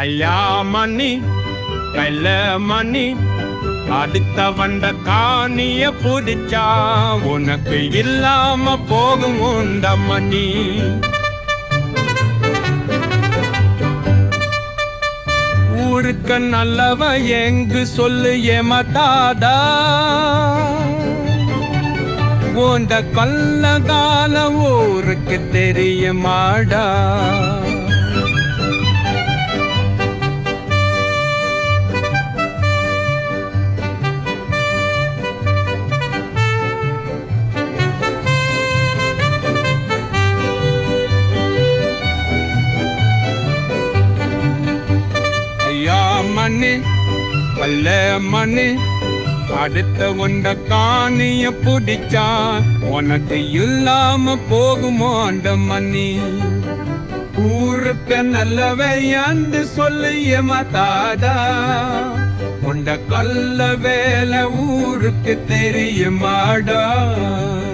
ஐயா மணி வெள்ள மணி அடுத்த வந்த காணிய புடிச்சா உனக்கு இல்லாம போகும் உண்ட மணி ஊருக்கு நல்லவ எங்கு சொல்லு ஏமாத்தாதா உண்ட கொல்ல கால ஊருக்கு தெரியுமாடா ஐயா மணி பல்ல மணி அடுத்த உண்ட காணிய பிடிச்சா உனக்கு இல்லாம போகுமோ அந்த மணி ஊருக்கு நல்லவையாண்டு சொல்லு ஏமாத்தாதா உண்ட கொல்ல வேலை ஊருக்கு தெரியுமாடா